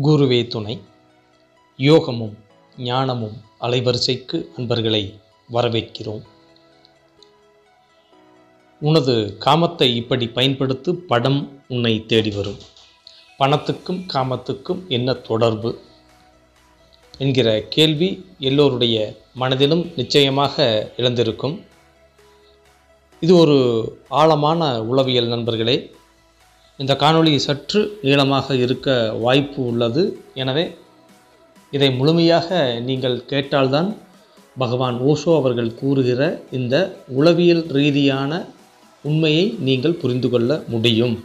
குருவே துணை யோகமும் ஞானமும் அலைவரிசைக்கு அன்பர்களை வரவேற்கிறோம் உனது காமத்தை இப்படி பயன்படுத்து படம் உன்னை தேடி வரும் பணத்துக்கும் காமத்துக்கும் என்ன தொடர்பு என்கிற கேள்வி எல்லோருடைய மனதிலும் நிச்சயமாக எழுந்திருக்கும் இது ஒரு ஆழமான உளவியல் நண்பர்களே இந்த காணொளி சற்று நீளமாக இருக்க வாய்ப்பு உள்ளது எனவே இதை முழுமையாக நீங்கள் கேட்டால்தான் பகவான் ஓஷோ அவர்கள் கூறுகிற இந்த உளவியல் ரீதியான உண்மையை நீங்கள் புரிந்து கொள்ள முடியும்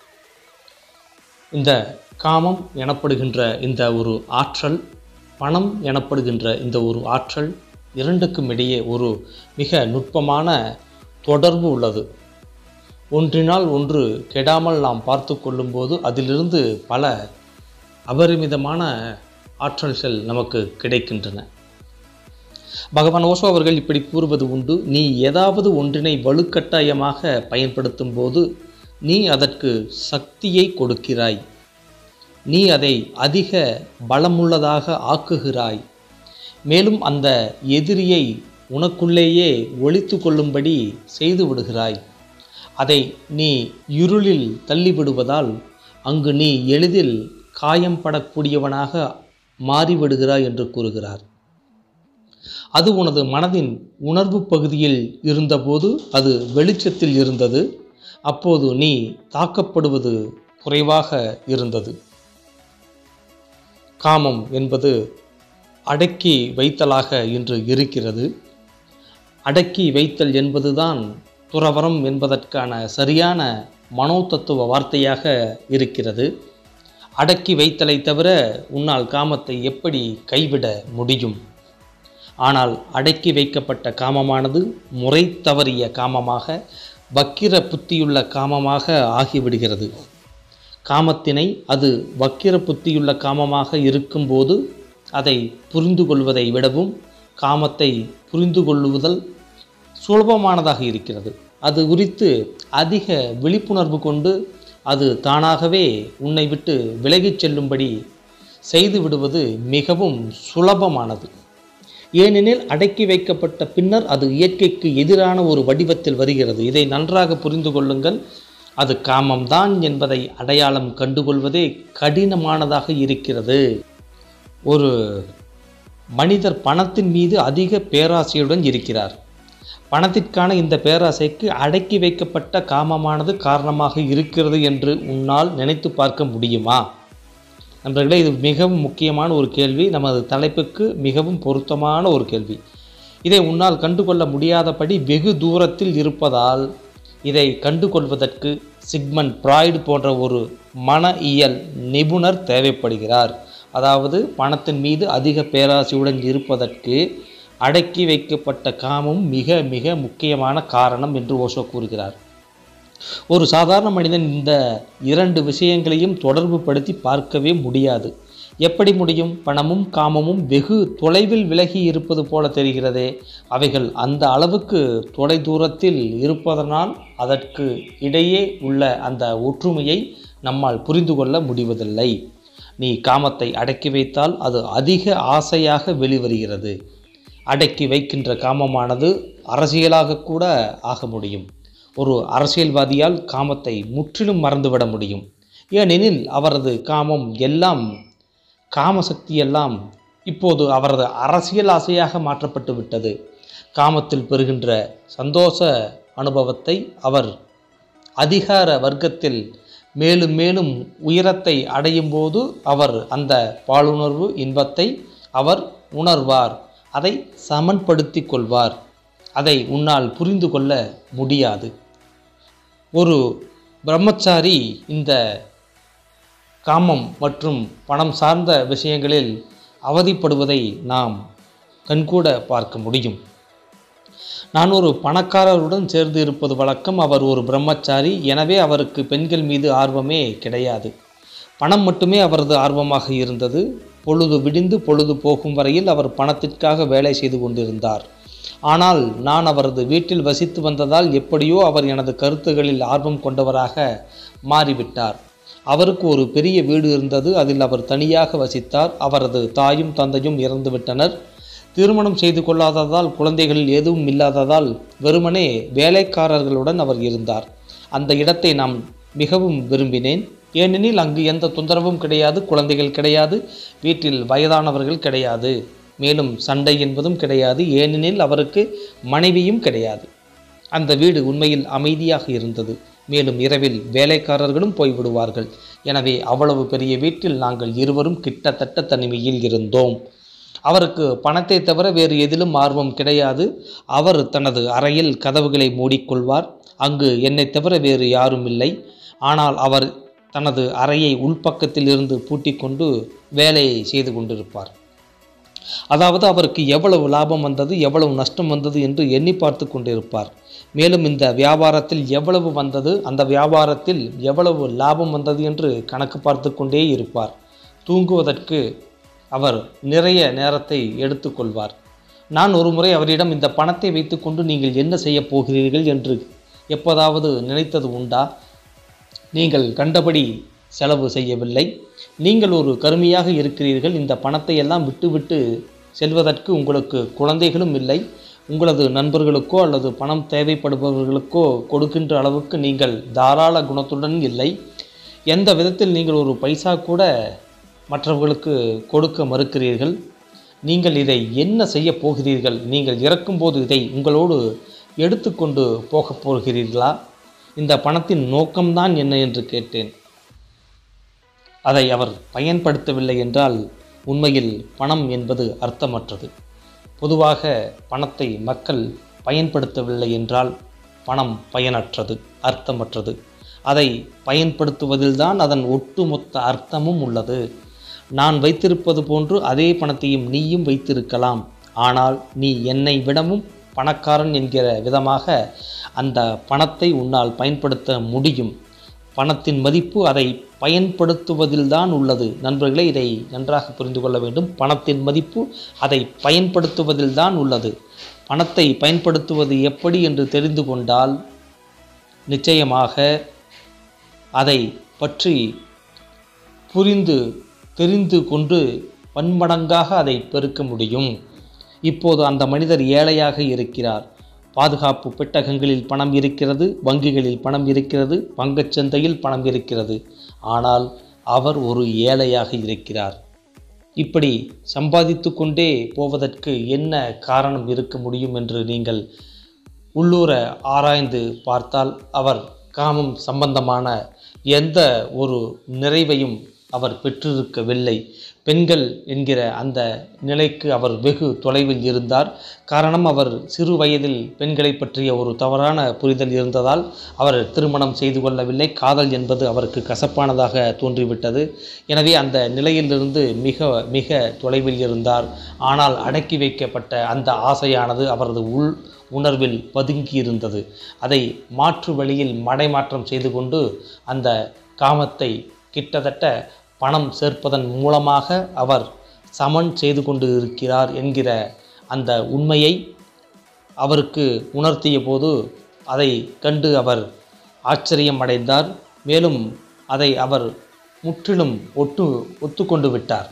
இந்த காமம் எனப்படுகின்ற இந்த ஒரு ஆற்றல் பணம் எனப்படுகின்ற இந்த ஒரு ஆற்றல் இரண்டுக்கும் இடையே ஒரு மிக நுட்பமான தொடர்பு உள்ளது ஒன்றினால் ஒன்று கெடாமல் நாம் பார்த்து கொள்ளும்போது அதிலிருந்து பல அபரிமிதமான ஆற்றல்கள் நமக்கு கிடைக்கின்றன பகவான் ஓஷோ அவர்கள் இப்படி கூறுவது உண்டு நீ ஏதாவது ஒன்றினை வலுக்கட்டாயமாக பயன்படுத்தும் போது நீ அதற்கு சக்தியை கொடுக்கிறாய் நீ அதை அதிக பலமுள்ளதாக ஆக்குகிறாய் மேலும் அந்த எதிரியை உனக்குள்ளேயே ஒழித்து கொள்ளும்படி செய்து விடுகிறாய் அதை நீ இருளில் தள்ளிவிடுவதால் அங்கு நீ எளிதில் காயம் படக்கூடியவனாக மாறிவிடுகிறாய் என்று கூறுகிறார் அது உனது மனதின் உணர்வு பகுதியில் இருந்தபோது அது வெளிச்சத்தில் இருந்தது அப்போது நீ தாக்கப்படுவது குறைவாக இருந்தது காமம் என்பது அடக்கி வைத்தலாக இன்று இருக்கிறது அடக்கி வைத்தல் என்பதுதான் துறவரம் என்பதற்கான சரியான மனோதத்துவ வார்த்தையாக இருக்கிறது அடக்கி வைத்தலை தவிர உன்னால் காமத்தை எப்படி கைவிட முடியும் ஆனால் அடக்கி வைக்கப்பட்ட காமமானது முறை தவறிய காமமாக வக்கிர புத்தியுள்ள காமமாக ஆகிவிடுகிறது காமத்தினை அது வக்கிர புத்தியுள்ள காமமாக இருக்கும்போது அதை புரிந்து கொள்வதை விடவும் காமத்தை புரிந்து கொள்ளுவதல் சுலபமானதாக இருக்கிறது அது குறித்து அதிக விழிப்புணர்வு கொண்டு அது தானாகவே உன்னை விட்டு விலகிச் செல்லும்படி செய்து விடுவது மிகவும் சுலபமானது ஏனெனில் அடக்கி வைக்கப்பட்ட பின்னர் அது இயற்கைக்கு எதிரான ஒரு வடிவத்தில் வருகிறது இதை நன்றாக புரிந்து கொள்ளுங்கள் அது காமம்தான் என்பதை அடையாளம் கண்டுகொள்வதே கடினமானதாக இருக்கிறது ஒரு மனிதர் பணத்தின் மீது அதிக பேராசையுடன் இருக்கிறார் பணத்திற்கான இந்த பேராசைக்கு அடக்கி வைக்கப்பட்ட காமமானது காரணமாக இருக்கிறது என்று உன்னால் நினைத்து பார்க்க முடியுமா நண்பர்களே இது மிகவும் முக்கியமான ஒரு கேள்வி நமது தலைப்புக்கு மிகவும் பொருத்தமான ஒரு கேள்வி இதை உன்னால் கண்டுகொள்ள முடியாதபடி வெகு தூரத்தில் இருப்பதால் இதை கண்டுகொள்வதற்கு சிக்மன் பிராய்டு போன்ற ஒரு மன இயல் நிபுணர் தேவைப்படுகிறார் அதாவது பணத்தின் மீது அதிக பேராசையுடன் இருப்பதற்கு அடக்கி வைக்கப்பட்ட காமம் மிக மிக முக்கியமான காரணம் என்று ஓஷோ கூறுகிறார் ஒரு சாதாரண மனிதன் இந்த இரண்டு விஷயங்களையும் தொடர்பு படுத்தி பார்க்கவே முடியாது எப்படி முடியும் பணமும் காமமும் வெகு தொலைவில் விலகி இருப்பது போல தெரிகிறதே அவைகள் அந்த அளவுக்கு தொலை தூரத்தில் இருப்பதனால் அதற்கு இடையே உள்ள அந்த ஒற்றுமையை நம்மால் புரிந்து கொள்ள முடிவதில்லை நீ காமத்தை அடக்கி வைத்தால் அது அதிக ஆசையாக வெளிவருகிறது அடக்கி வைக்கின்ற காமமானது அரசியலாக கூட ஆக முடியும் ஒரு அரசியல்வாதியால் காமத்தை முற்றிலும் மறந்துவிட முடியும் ஏனெனில் அவரது காமம் எல்லாம் காமசக்தி எல்லாம் இப்போது அவரது அரசியல் ஆசையாக மாற்றப்பட்டு விட்டது காமத்தில் பெறுகின்ற சந்தோஷ அனுபவத்தை அவர் அதிகார வர்க்கத்தில் மேலும் மேலும் உயரத்தை அடையும் போது அவர் அந்த பாலுணர்வு இன்பத்தை அவர் உணர்வார் அதை சமன்படுத்தி கொள்வார் அதை உன்னால் புரிந்து கொள்ள முடியாது ஒரு பிரம்மச்சாரி இந்த காமம் மற்றும் பணம் சார்ந்த விஷயங்களில் அவதிப்படுவதை நாம் கண்கூட பார்க்க முடியும் நான் ஒரு பணக்காரருடன் சேர்ந்து இருப்பது வழக்கம் அவர் ஒரு பிரம்மச்சாரி எனவே அவருக்கு பெண்கள் மீது ஆர்வமே கிடையாது பணம் மட்டுமே அவரது ஆர்வமாக இருந்தது பொழுது விடிந்து பொழுது போகும் வரையில் அவர் பணத்திற்காக வேலை செய்து கொண்டிருந்தார் ஆனால் நான் அவரது வீட்டில் வசித்து வந்ததால் எப்படியோ அவர் எனது கருத்துகளில் ஆர்வம் கொண்டவராக மாறிவிட்டார் அவருக்கு ஒரு பெரிய வீடு இருந்தது அதில் அவர் தனியாக வசித்தார் அவரது தாயும் தந்தையும் இறந்துவிட்டனர் திருமணம் செய்து கொள்ளாததால் குழந்தைகள் எதுவும் இல்லாததால் வெறுமனே வேலைக்காரர்களுடன் அவர் இருந்தார் அந்த இடத்தை நான் மிகவும் விரும்பினேன் ஏனெனில் அங்கு எந்த தொந்தரவும் கிடையாது குழந்தைகள் கிடையாது வீட்டில் வயதானவர்கள் கிடையாது மேலும் சண்டை என்பதும் கிடையாது ஏனெனில் அவருக்கு மனைவியும் கிடையாது அந்த வீடு உண்மையில் அமைதியாக இருந்தது மேலும் இரவில் வேலைக்காரர்களும் போய்விடுவார்கள் எனவே அவ்வளவு பெரிய வீட்டில் நாங்கள் இருவரும் கிட்டத்தட்ட தனிமையில் இருந்தோம் அவருக்கு பணத்தை தவிர வேறு எதிலும் ஆர்வம் கிடையாது அவர் தனது அறையில் கதவுகளை மூடிக்கொள்வார் அங்கு என்னை தவிர வேறு யாரும் இல்லை ஆனால் அவர் தனது அறையை உள்பக்கத்தில் இருந்து பூட்டிக் கொண்டு வேலையை செய்து கொண்டிருப்பார் அதாவது அவருக்கு எவ்வளவு லாபம் வந்தது எவ்வளவு நஷ்டம் வந்தது என்று எண்ணி பார்த்து கொண்டிருப்பார் மேலும் இந்த வியாபாரத்தில் எவ்வளவு வந்தது அந்த வியாபாரத்தில் எவ்வளவு லாபம் வந்தது என்று கணக்கு பார்த்து கொண்டே இருப்பார் தூங்குவதற்கு அவர் நிறைய நேரத்தை எடுத்துக்கொள்வார் நான் ஒரு முறை அவரிடம் இந்த பணத்தை வைத்துக்கொண்டு நீங்கள் என்ன செய்யப் போகிறீர்கள் என்று எப்போதாவது நினைத்தது உண்டா நீங்கள் கண்டபடி செலவு செய்யவில்லை நீங்கள் ஒரு கருமையாக இருக்கிறீர்கள் இந்த பணத்தை எல்லாம் விட்டுவிட்டு செல்வதற்கு உங்களுக்கு குழந்தைகளும் இல்லை உங்களது நண்பர்களுக்கோ அல்லது பணம் தேவைப்படுபவர்களுக்கோ கொடுக்கின்ற அளவுக்கு நீங்கள் தாராள குணத்துடன் இல்லை எந்த விதத்தில் நீங்கள் ஒரு பைசா கூட மற்றவர்களுக்கு கொடுக்க மறுக்கிறீர்கள் நீங்கள் இதை என்ன செய்ய போகிறீர்கள் நீங்கள் இறக்கும்போது இதை உங்களோடு எடுத்துக்கொண்டு போகப் போகிறீர்களா இந்த பணத்தின் நோக்கம்தான் என்ன என்று கேட்டேன் அதை அவர் பயன்படுத்தவில்லை என்றால் உண்மையில் பணம் என்பது அர்த்தமற்றது பொதுவாக பணத்தை மக்கள் பயன்படுத்தவில்லை என்றால் பணம் பயனற்றது அர்த்தமற்றது அதை பயன்படுத்துவதில்தான் அதன் ஒட்டுமொத்த அர்த்தமும் உள்ளது நான் வைத்திருப்பது போன்று அதே பணத்தையும் நீயும் வைத்திருக்கலாம் ஆனால் நீ என்னை விடவும் பணக்காரன் என்கிற விதமாக அந்த பணத்தை உன்னால் பயன்படுத்த முடியும் பணத்தின் மதிப்பு அதை பயன்படுத்துவதில்தான் உள்ளது நண்பர்களே இதை நன்றாக புரிந்து கொள்ள வேண்டும் பணத்தின் மதிப்பு அதை பயன்படுத்துவதில்தான் உள்ளது பணத்தை பயன்படுத்துவது எப்படி என்று தெரிந்து கொண்டால் நிச்சயமாக அதை பற்றி புரிந்து தெரிந்து கொண்டு பன்மடங்காக அதை பெருக்க முடியும் இப்போது அந்த மனிதர் ஏழையாக இருக்கிறார் பாதுகாப்பு பெட்டகங்களில் பணம் இருக்கிறது வங்கிகளில் பணம் இருக்கிறது பங்குச் சந்தையில் பணம் இருக்கிறது ஆனால் அவர் ஒரு ஏழையாக இருக்கிறார் இப்படி சம்பாதித்து கொண்டே போவதற்கு என்ன காரணம் இருக்க முடியும் என்று நீங்கள் உள்ளூர ஆராய்ந்து பார்த்தால் அவர் காமம் சம்பந்தமான எந்த ஒரு நிறைவையும் அவர் பெற்றிருக்கவில்லை பெண்கள் என்கிற அந்த நிலைக்கு அவர் வெகு தொலைவில் இருந்தார் காரணம் அவர் சிறு வயதில் பெண்களை பற்றிய ஒரு தவறான புரிதல் இருந்ததால் அவர் திருமணம் செய்து கொள்ளவில்லை காதல் என்பது அவருக்கு கசப்பானதாக தோன்றிவிட்டது எனவே அந்த நிலையிலிருந்து மிக மிக தொலைவில் இருந்தார் ஆனால் அடக்கி வைக்கப்பட்ட அந்த ஆசையானது அவரது உள் உணர்வில் பதுங்கி இருந்தது அதை மாற்று வழியில் மடைமாற்றம் செய்து கொண்டு அந்த காமத்தை கிட்டத்தட்ட பணம் சேர்ப்பதன் மூலமாக அவர் சமன் செய்து கொண்டு இருக்கிறார் என்கிற அந்த உண்மையை அவருக்கு உணர்த்திய போது அதை கண்டு அவர் ஆச்சரியம் அடைந்தார் மேலும் அதை அவர் முற்றிலும் ஒட்டு ஒத்துக்கொண்டு விட்டார்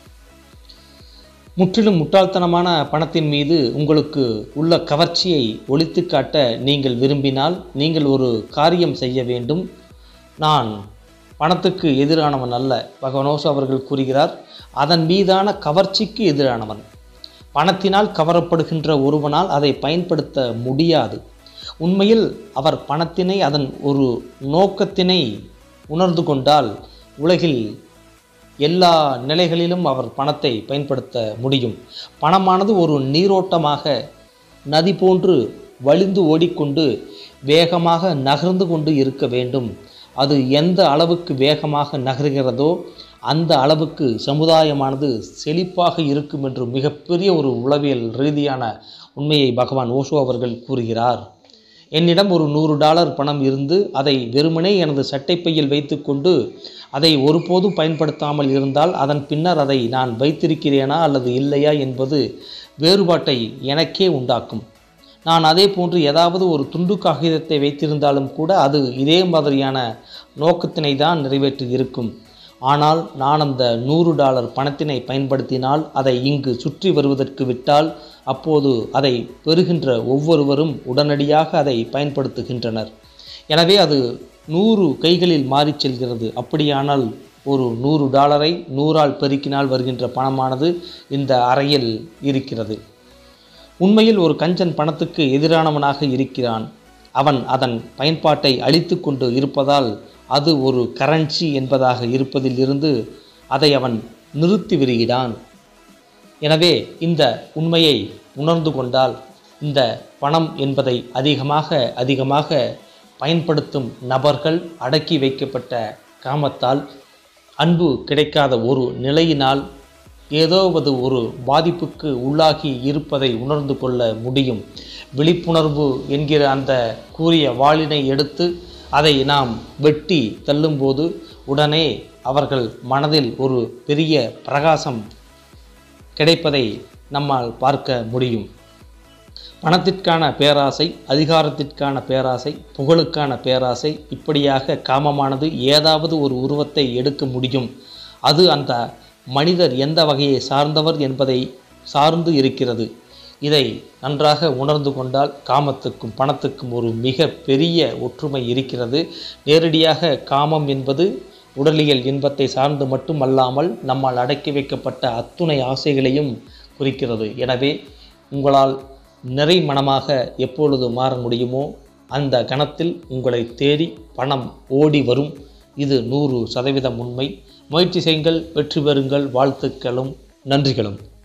முற்றிலும் முட்டாள்தனமான பணத்தின் மீது உங்களுக்கு உள்ள கவர்ச்சியை ஒழித்து காட்ட நீங்கள் விரும்பினால் நீங்கள் ஒரு காரியம் செய்ய வேண்டும் நான் பணத்துக்கு எதிரானவன் அல்ல பகவனோஸ் அவர்கள் கூறுகிறார் அதன் மீதான கவர்ச்சிக்கு எதிரானவன் பணத்தினால் கவரப்படுகின்ற ஒருவனால் அதை பயன்படுத்த முடியாது உண்மையில் அவர் பணத்தினை அதன் ஒரு நோக்கத்தினை உணர்ந்து கொண்டால் உலகில் எல்லா நிலைகளிலும் அவர் பணத்தை பயன்படுத்த முடியும் பணமானது ஒரு நீரோட்டமாக நதி போன்று வழிந்து ஓடிக்கொண்டு வேகமாக நகர்ந்து கொண்டு இருக்க வேண்டும் அது எந்த அளவுக்கு வேகமாக நகர்கிறதோ அந்த அளவுக்கு சமுதாயமானது செழிப்பாக இருக்கும் என்று மிகப்பெரிய ஒரு உளவியல் ரீதியான உண்மையை பகவான் ஓஷோ அவர்கள் கூறுகிறார் என்னிடம் ஒரு நூறு டாலர் பணம் இருந்து அதை வெறுமனே எனது சட்டைப்பையில் வைத்துக்கொண்டு அதை ஒருபோதும் பயன்படுத்தாமல் இருந்தால் அதன் பின்னர் அதை நான் வைத்திருக்கிறேனா அல்லது இல்லையா என்பது வேறுபாட்டை எனக்கே உண்டாக்கும் நான் அதே போன்று ஏதாவது ஒரு துண்டு காகிதத்தை வைத்திருந்தாலும் கூட அது இதே மாதிரியான நோக்கத்தினை தான் நிறைவேற்றி இருக்கும் ஆனால் நான் அந்த நூறு டாலர் பணத்தினை பயன்படுத்தினால் அதை இங்கு சுற்றி வருவதற்கு விட்டால் அப்போது அதை பெறுகின்ற ஒவ்வொருவரும் உடனடியாக அதை பயன்படுத்துகின்றனர் எனவே அது நூறு கைகளில் மாறிச் செல்கிறது அப்படியானால் ஒரு நூறு டாலரை நூறால் பெருக்கினால் வருகின்ற பணமானது இந்த அறையில் இருக்கிறது உண்மையில் ஒரு கஞ்சன் பணத்துக்கு எதிரானவனாக இருக்கிறான் அவன் அதன் பயன்பாட்டை அழித்து கொண்டு இருப்பதால் அது ஒரு கரன்சி என்பதாக இருப்பதில் இருந்து அதை அவன் நிறுத்தி விடுகிறான் எனவே இந்த உண்மையை உணர்ந்து கொண்டால் இந்த பணம் என்பதை அதிகமாக அதிகமாக பயன்படுத்தும் நபர்கள் அடக்கி வைக்கப்பட்ட காமத்தால் அன்பு கிடைக்காத ஒரு நிலையினால் ஏதோவது ஒரு பாதிப்புக்கு உள்ளாகி இருப்பதை உணர்ந்து கொள்ள முடியும் விழிப்புணர்வு என்கிற அந்த கூறிய வாளினை எடுத்து அதை நாம் வெட்டி தள்ளும்போது உடனே அவர்கள் மனதில் ஒரு பெரிய பிரகாசம் கிடைப்பதை நம்மால் பார்க்க முடியும் பணத்திற்கான பேராசை அதிகாரத்திற்கான பேராசை புகழுக்கான பேராசை இப்படியாக காமமானது ஏதாவது ஒரு உருவத்தை எடுக்க முடியும் அது அந்த மனிதர் எந்த வகையை சார்ந்தவர் என்பதை சார்ந்து இருக்கிறது இதை நன்றாக உணர்ந்து கொண்டால் காமத்துக்கும் பணத்துக்கும் ஒரு மிக பெரிய ஒற்றுமை இருக்கிறது நேரடியாக காமம் என்பது உடலியல் இன்பத்தை சார்ந்து மட்டுமல்லாமல் நம்மால் அடக்கி வைக்கப்பட்ட அத்துணை ஆசைகளையும் குறிக்கிறது எனவே உங்களால் நிறை மனமாக எப்பொழுது மாற முடியுமோ அந்த கணத்தில் உங்களை தேடி பணம் ஓடி வரும் இது நூறு சதவீதம் உண்மை முயற்சி செய்யுங்கள் வெற்றி பெறுங்கள் வாழ்த்துக்களும் நன்றிகளும்